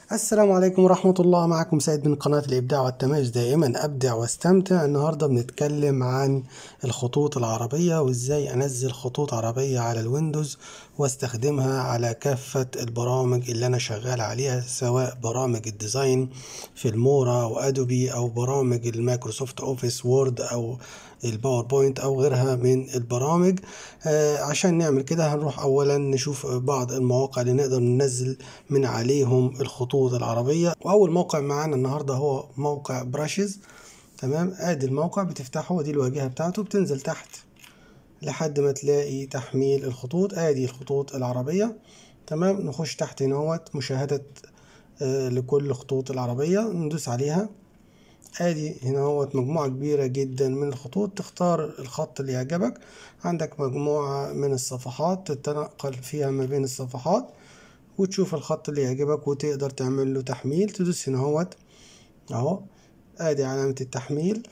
السلام عليكم ورحمة الله معكم سيد من قناة الإبداع والتميز دائما أبدع واستمتع النهاردة بنتكلم عن الخطوط العربية وإزاي أنزل خطوط عربية على الويندوز واستخدمها على كافة البرامج اللي أنا شغال عليها سواء برامج الديزاين في المورا وأدوبي أو برامج المايكروسوفت أوفيس وورد أو الباوربوينت او غيرها من البرامج آه عشان نعمل كده هنروح اولا نشوف بعض المواقع اللي نقدر ننزل من عليهم الخطوط العربية واول موقع معانا النهاردة هو موقع براشز تمام ادي الموقع بتفتحه ودي الواجهة بتاعته بتنزل تحت لحد ما تلاقي تحميل الخطوط ادي الخطوط العربية تمام نخش تحت هنا مشاهدة آه لكل خطوط العربية ندوس عليها ادي هنا هو مجموعة كبيرة جدا من الخطوط تختار الخط اللي يعجبك عندك مجموعة من الصفحات تتنقل فيها ما بين الصفحات وتشوف الخط اللي يعجبك وتقدر تعمل له تحميل تدوس هنا اهوت اهو ادي علامة التحميل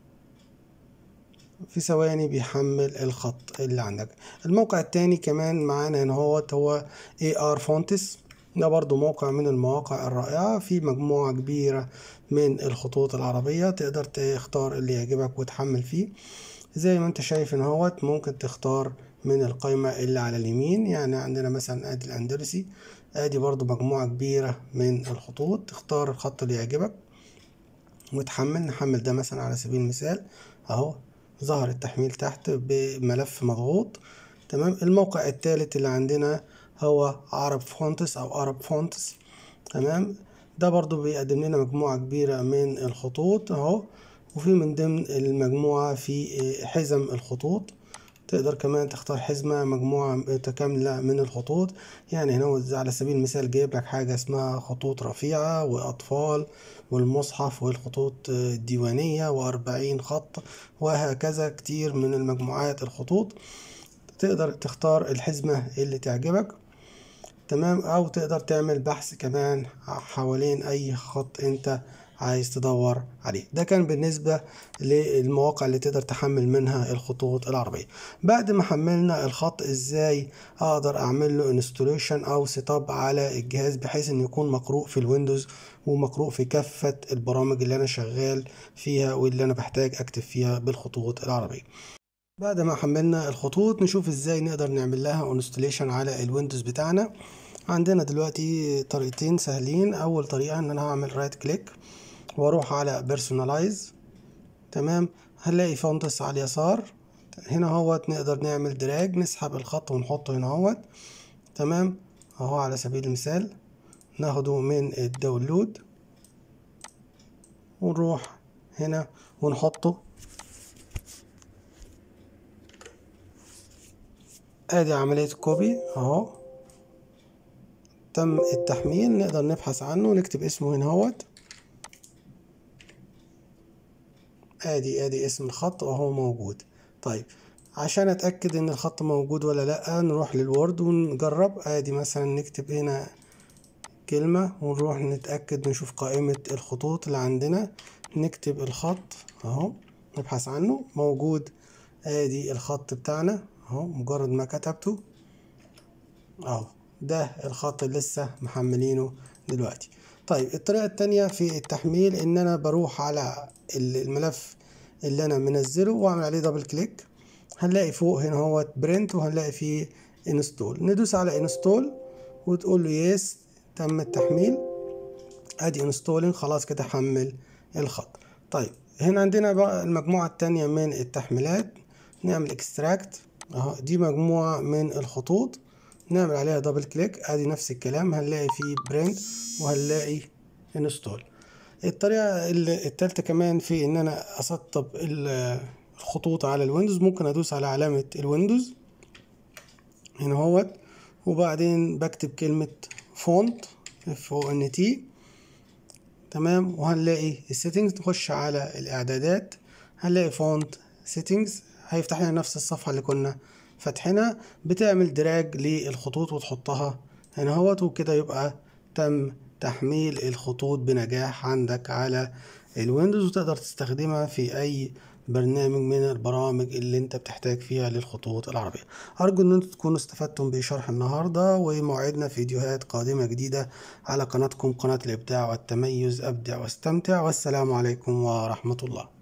في ثواني بيحمل الخط اللي عندك الموقع التاني كمان معانا هنا هوت هو AR Fonts ده برضو موقع من المواقع الرائعة في مجموعة كبيرة من الخطوط العربية تقدر تختار اللي يعجبك وتحمل فيه زي ما انت شايف ان هوت ممكن تختار من القائمة اللي على اليمين يعني عندنا مثلا ادي الاندلسي ادي برضو مجموعة كبيرة من الخطوط تختار الخط اللي يعجبك وتحمل نحمل ده مثلا على سبيل المثال اهو ظهر التحميل تحت بملف مضغوط تمام الموقع الثالث اللي عندنا هو عرب فونتس او عرب فونتس تمام ده برضو بيقدم لنا مجموعة كبيرة من الخطوط اهو وفي من ضمن المجموعة في حزم الخطوط تقدر كمان تختار حزمة مجموعة متكاملة من الخطوط يعني هنا على سبيل المثال جايب لك حاجة اسمها خطوط رفيعة وأطفال والمصحف والخطوط الديوانية وأربعين خط وهكذا كتير من المجموعات الخطوط تقدر تختار الحزمة اللي تعجبك تمام او تقدر تعمل بحث كمان حوالين اي خط انت عايز تدور عليه ده كان بالنسبة للمواقع اللي تقدر تحمل منها الخطوط العربية بعد ما حملنا الخط ازاي اقدر اعمل له انستوليشن او سيت اب على الجهاز بحيث انه يكون مقروء في الويندوز ومقروء في كافة البرامج اللي انا شغال فيها واللي انا بحتاج اكتب فيها بالخطوط العربية بعد ما حملنا الخطوط نشوف ازاي نقدر نعمل لها انستليشن على الويندوز بتاعنا عندنا دلوقتي طريقتين سهلين اول طريقه ان انا هعمل رايت كليك واروح على بيرسونالايز تمام هنلاقي فونتس على اليسار هنا اهوت نقدر نعمل دراج نسحب الخط ونحطه هنا اهوت تمام اهو على سبيل المثال ناخده من الداونلود ونروح هنا ونحطه ادي عملية كوبي اهو تم التحميل نقدر نبحث عنه ونكتب اسمه هنا اهوت ادي ادي اسم الخط وهو موجود طيب عشان اتاكد ان الخط موجود ولا لا نروح للوورد ونجرب ادي مثلا نكتب هنا كلمة ونروح نتأكد نشوف قائمة الخطوط اللي عندنا نكتب الخط اهو نبحث عنه موجود ادي الخط بتاعنا اهو مجرد ما كتبته اهو ده الخط اللي لسه محملينه دلوقتي طيب الطريقة التانية في التحميل ان انا بروح على الملف اللي انا منزله واعمل عليه دبل كليك هنلاقي فوق هنا هو برنت وهنلاقي فيه انستول ندوس على انستول وتقول له يس تم التحميل ادي انستولين خلاص كده حمل الخط طيب هنا عندنا بقى المجموعة التانية من التحميلات نعمل اكستراكت اهو دي مجموعة من الخطوط نعمل عليها دبل كليك ادي نفس الكلام هنلاقي فيه برنت وهنلاقي انستول الطريقة التالتة كمان في ان انا اسطب الخطوط على الويندوز ممكن ادوس على علامة الويندوز هنا اهوت وبعدين بكتب كلمة فونت اف او ان تي تمام وهنلاقي السيتنجز نخش على الاعدادات هنلاقي فونت سيتنجز هيفتح لنا نفس الصفحة اللي كنا فاتحينها بتعمل دراج للخطوط وتحطها هنا اهوت وكده يبقى تم تحميل الخطوط بنجاح عندك على الويندوز وتقدر تستخدمها في اي برنامج من البرامج اللي انت بتحتاج فيها للخطوط العربية أرجو ان انتم تكونوا استفدتم بشرح النهاردة وموعدنا فيديوهات قادمة جديدة على قناتكم قناة الإبداع والتميز أبدع واستمتع والسلام عليكم ورحمة الله